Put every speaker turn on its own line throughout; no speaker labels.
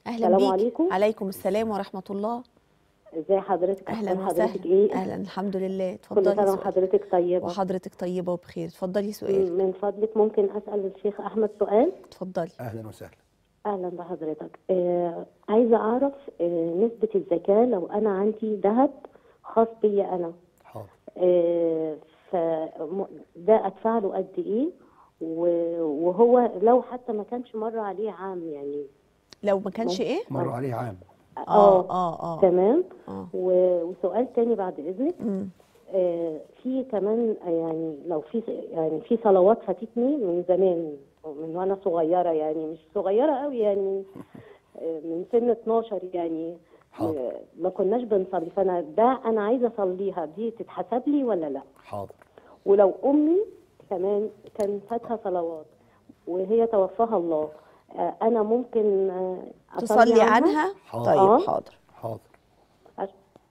اهلا
السلام
بيك
عليكم.
عليكم السلام ورحمه الله
ازي حضرتك
اهلا
أخبار حضرتك
وسهلا
ايه
اهلا الحمد لله
كل
اتفضلي
سنه
سؤال
وحضرتك طيبه
وحضرتك طيبه وبخير اتفضلي سؤال
من فضلك ممكن اسال الشيخ احمد سؤال
اتفضلي
اهلا وسهلا
اهلا بحضرتك آه عايزه اعرف آه نسبه الزكاه لو انا عندي ذهب خاص بيا انا
حاضر
آه ف ده ادفع له قد ايه و- وهو لو حتى ما كانش مر عليه عام يعني
لو ما كانش ايه
مر عليه عام
اه اه اه
تمام
اه
و- وسؤال تاني بعد اذنك
مم.
آه، في كمان يعني لو في يعني في صلوات فاتتني من زمان من وانا صغيره يعني مش صغيره قوي يعني آه، من سن 12 يعني
حاضر.
آه، ما كناش بنصلي فانا ده انا عايزه اصليها دي تتحسب لي ولا لا
حاضر
ولو امي كمان كان فاتها صلوات وهي توفاها الله آه، انا ممكن آه،
تصلي عنها
حاضر.
طيب
آه.
حاضر
حاضر
عش-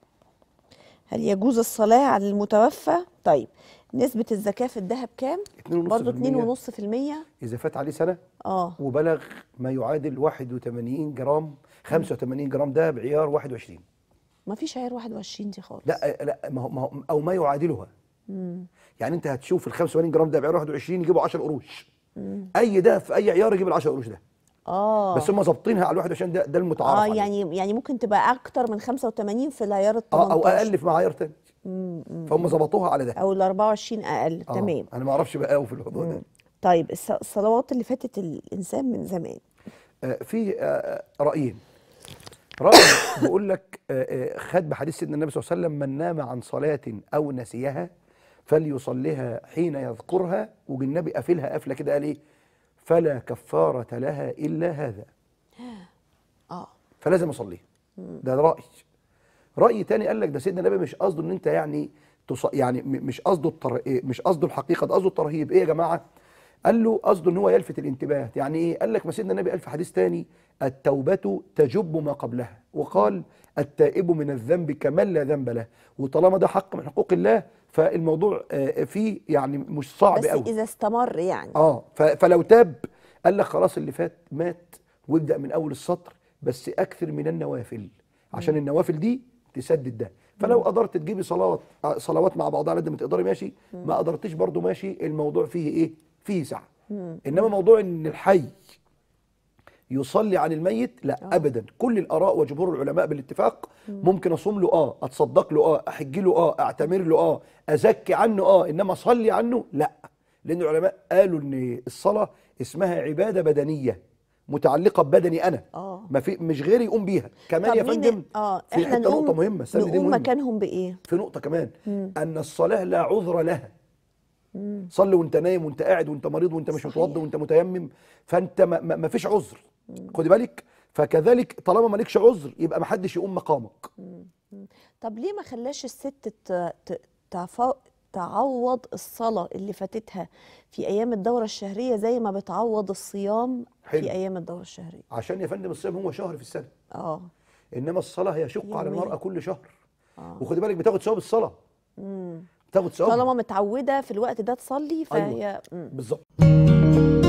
هل يجوز الصلاه على المتوفى طيب نسبه الزكاه في الذهب كام
2.5%
برضه 2.5%
اذا فات عليه سنه
اه
وبلغ ما يعادل 81 جرام 85 جرام ده بعيار 21
ما فيش عيار 21 دي خالص
لا لا ما هو ما هو او ما يعادلها يعني انت هتشوف ال 85 جرام ده بعيار 21 يجيبوا 10 قروش اي ده في اي عيار يجيب ال 10 قروش ده
اه
بس هم ظابطينها على ال 21 ده ده المتعارف
اه
عليه.
يعني يعني ممكن تبقى اكتر من 85 في العيار ال
اه
18
او اقل في معايير تاني فهم ظبطوها على ده
او ال 24 اقل
آه.
تمام
انا ما اعرفش بقى قوي في الموضوع ده
طيب الص- الصلوات اللي فاتت الانسان من زمان
آه، في آه، رايين راي بيقول لك آه، آه، خد بحديث سيدنا النبي صلى الله عليه وسلم من نام عن صلاه او نسيها فليصليها حين يذكرها والنبي قافلها قافله كده قال ايه فلا كفاره لها الا هذا
اه
فلازم اصليها ده راي راي تاني قال لك ده سيدنا النبي مش قصده ان انت يعني تص... يعني م- مش قصده التر... إيه، مش قصده الحقيقه ده قصده الترهيب ايه يا جماعه قال له قصده ان هو يلفت الانتباه يعني ايه قال لك ما سيدنا النبي قال في حديث تاني التوبه تجب ما قبلها وقال التائب من الذنب كمن لا ذنب له وطالما ده حق من حقوق الله فالموضوع آه، فيه يعني مش صعب
بس
قوي
اذا استمر يعني
اه ف- فلو تاب قال لك خلاص اللي فات مات وابدا من اول السطر بس اكثر من النوافل عشان النوافل دي تسدد ده فلو قدرت تجيبي صلوات آه، صلوات مع بعضها على قد ما تقدري ماشي ما قدرتيش برضو ماشي الموضوع فيه ايه فيه سعه انما موضوع ان الحي يصلي عن الميت لا أوه. ابدا كل الاراء وجمهور العلماء بالاتفاق ممكن اصوم له اه اتصدق له اه احج له اه اعتمر له اه ازكي عنه اه انما اصلي عنه لا لان العلماء قالوا ان الصلاه اسمها عباده بدنيه متعلقه ببدني انا
آه.
ما في مش غيري يقوم بيها كمان
طب
يا
مين-
فندم
اه
في
احنا
حته
نقوم
نقطه مهمه استني دي
نقوم
مهمه
مكانهم بايه
في نقطة كمان أن الصلاة لا عذر لها صلي وانت نايم وانت قاعد وانت مريض وانت مش
صحيح.
متوضى وانت متيمم فانت ما, ما ما فيش عذر خدي بالك فكذلك طالما مالكش عذر يبقى ما حدش يقوم مقامك
طب ليه ما خلاش الست ت- ت- تعف- تعوض الصلاة اللي فاتتها في أيام الدورة الشهرية زي ما بتعوض الصيام
حلو.
في أيام الدورة الشهرية
عشان يا فندم الصيام هو شهر في السنة
اه
انما الصلاة يشق على
يومين.
المرأة كل شهر وخدي بالك بتاخد ثواب الصلاة بتاخد
طالما
ثواب
متعودة في الوقت ده تصلي فهي مم.
بالظبط